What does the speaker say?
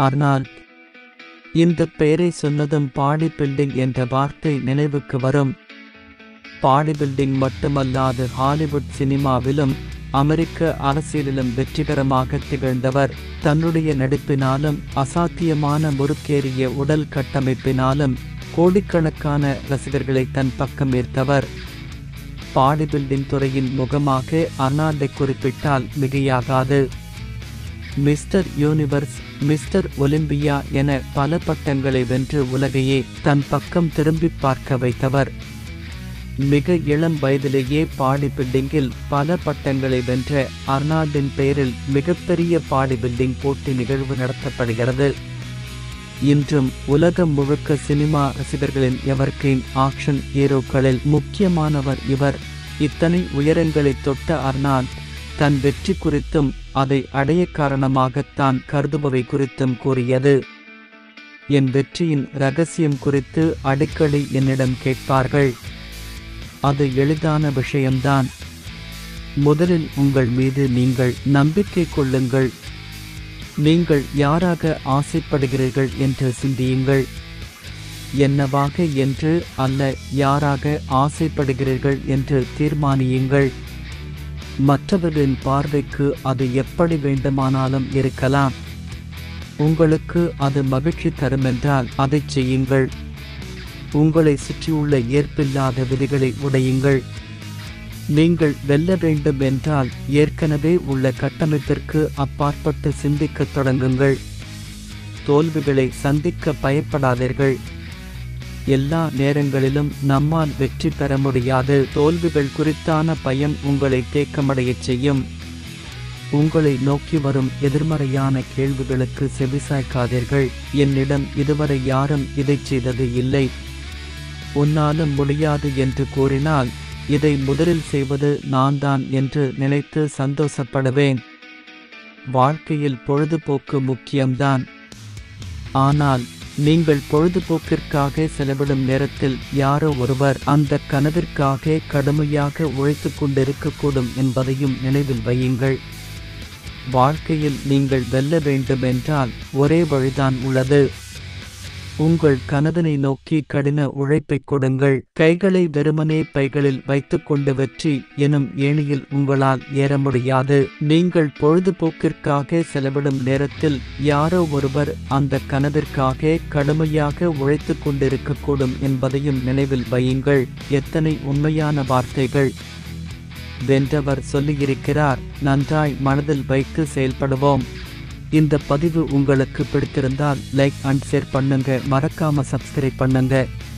Arnold இந்த பெயரை சொன்னதும் பாடி பில்டிங் என்ற வார்த்தை நினைவுக்கு வரும் பாடி பில்டிங் மட்டுமல்லாது ஹாலிவுட் சினிமாவிலும் அமெரிக்க அரசியலிலும் வெற்றிகரமாக திகழ்ந்தவர் தன்னுடைய நடிப்பினாலும் அசாத்தியமான முறுக்கேறிய உடல் கட்டமைப்பினாலும் கோடிக்கணக்கான ரசிகர்களை தன் பக்கம் ஈர்த்தவர் பாடி பில்டிங் துறையின் முகமாக அர்னால்டை குறிப்பிட்டால் மிகையாகாது மிஸ்டர் யூனிவர்ஸ் மிஸ்டர் ஒலிம்பியா என பல பட்டங்களை வென்று உலகையே தன் பக்கம் திரும்பி பார்க்க வைத்தவர் மிக இளம் வயதிலேயே பாடி பில்டிங்கில் பல பட்டங்களை வென்ற அர்னால்டின் பெயரில் மிகப்பெரிய பாடி பில்டிங் போட்டி நிகழ்வு நடத்தப்படுகிறது இன்றும் உலகம் முழுக்க சினிமா ரசிகர்களின் எவர்கிரீன் ஆக்ஷன் ஹீரோக்களில் முக்கியமானவர் இவர் இத்தனை உயரங்களை தொட்ட அர்னால்ட் தன் வெற்றி குறித்தும் அதை அடைய காரணமாக தான் கருதுபவை குறித்தும் கூறியது என் வெற்றியின் ரகசியம் குறித்து அடிக்கடி என்னிடம் கேட்பார்கள் அது எளிதான விஷயம்தான் முதலில் உங்கள் மீது நீங்கள் நம்பிக்கை கொள்ளுங்கள் நீங்கள் யாராக ஆசைப்படுகிறீர்கள் என்று சிந்தியுங்கள் என்னவாக என்று அல்ல யாராக ஆசைப்படுகிறீர்கள் என்று தீர்மானியுங்கள் மற்றவர்களின் பார்வைக்கு அது எப்படி வேண்டுமானாலும் இருக்கலாம் உங்களுக்கு அது மகிழ்ச்சி தருமென்றால் அதைச் செய்யுங்கள் உங்களை சுற்றியுள்ள ஏற்பில்லாத விதிகளை உடையுங்கள் நீங்கள் வெல்ல வேண்டும் என்றால் ஏற்கனவே உள்ள கட்டமைப்பிற்கு அப்பாற்பட்டு சிந்திக்கத் தொடங்குங்கள் தோல்விகளை சந்திக்க பயப்படாதீர்கள் எல்லா நேரங்களிலும் நம்மால் வெற்றி பெற முடியாது தோல்விகள் குறித்தான பயம் உங்களை தேக்கமடையச் செய்யும் உங்களை நோக்கி வரும் எதிர்மறையான கேள்விகளுக்கு செவிசாய்க்காதீர்கள் என்னிடம் இதுவரை யாரும் இதைச் செய்தது இல்லை உன்னாலும் முடியாது என்று கூறினால் இதை முதலில் செய்வது நான் தான் என்று நினைத்து சந்தோஷப்படுவேன் வாழ்க்கையில் பொழுதுபோக்கு முக்கியம்தான் ஆனால் நீங்கள் பொழுதுபோக்கிற்காக செலவிடும் நேரத்தில் யாரோ ஒருவர் அந்த கனவிற்காக கடுமையாக உழைத்துக் கொண்டிருக்கக்கூடும் என்பதையும் நினைவில் வையுங்கள் வாழ்க்கையில் நீங்கள் வெல்ல வேண்டும் என்றால் ஒரே வழிதான் உள்ளது உங்கள் கனதனை நோக்கி கடின உழைப்பை கொடுங்கள் கைகளை வெறுமனே பைகளில் வைத்துக்கொண்டு வெற்றி எனும் ஏணியில் உங்களால் ஏற முடியாது நீங்கள் பொழுதுபோக்கிற்காக செலவிடும் நேரத்தில் யாரோ ஒருவர் அந்த கனவிற்காக கடுமையாக உழைத்துக் கொண்டிருக்கக்கூடும் என்பதையும் நினைவில் வையுங்கள் எத்தனை உண்மையான வார்த்தைகள் வென்றவர் சொல்லியிருக்கிறார் நன்றாய் மனதில் வைத்து செயல்படுவோம் இந்த பதிவு உங்களுக்கு பிடித்திருந்தால் லைக் அண்ட் ஷேர் பண்ணுங்க மறக்காம சப்ஸ்கிரைப் பண்ணுங்க